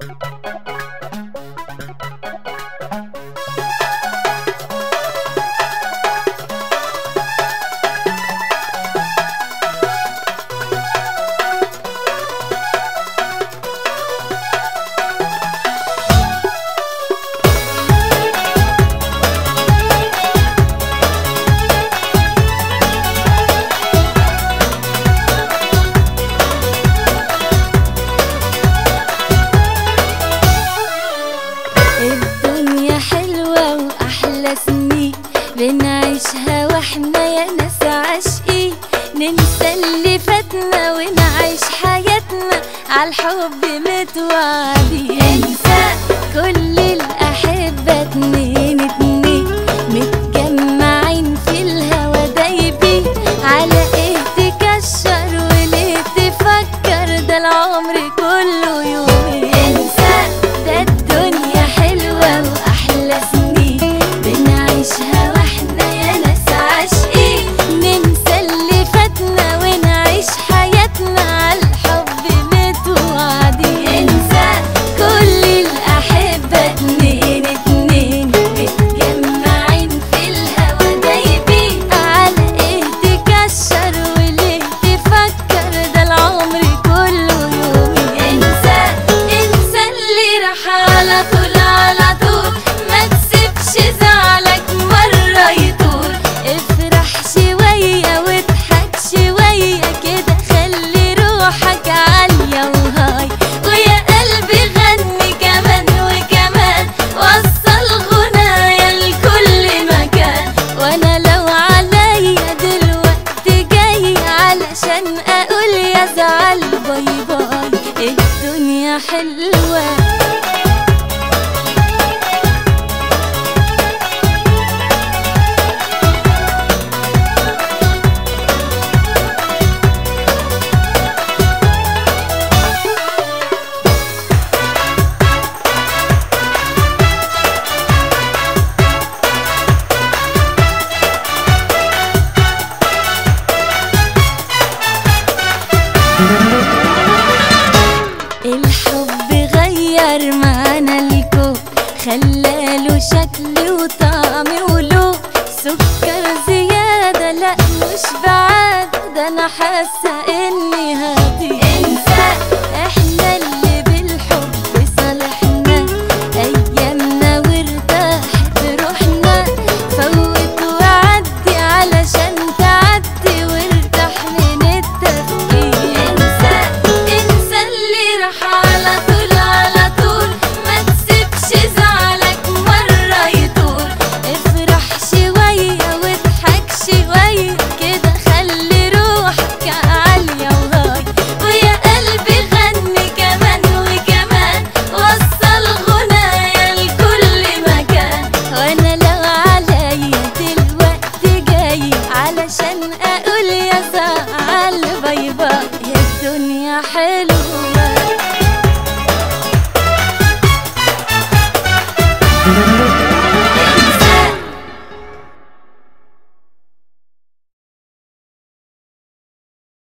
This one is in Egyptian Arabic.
الدنيا حلوة وأحلى سنين بنعيشها واحنا يا ناس عاشقين ننسى اللي فاتنا ونعيش حياتنا عالحب متوعدين انسى كل الأحبة اتنين اتنين متجمعين في الهوا دايبين على ايه تكشر وليه تفكر ده العمر كله يومين انسى ده الدنيا حلوة وأحلى سنين بنعيشها واحنا يا ناس عاشقين ننسى اللي فاتنا ونعيش حياتنا عالحب متوعدين انسى كل الأحبة اتنين اتنين متجمعين في الهوا دايبين على ايه تكشر وليه تفكر ده العمر كله يومين انسى انسى اللي راح على طول على طول ما تسيبش زعلك مرة يطول افرح شوية واضحك شوية كده خلي روحك عالية وهاي ويا قلبي غني كمان وكمان وصل غنايا لكل مكان وانا لو عليا دلوقتي جاي علشان اقول يا زعل باي باي الدنيا حلوه الحب غير معانا الكون خلاله شكل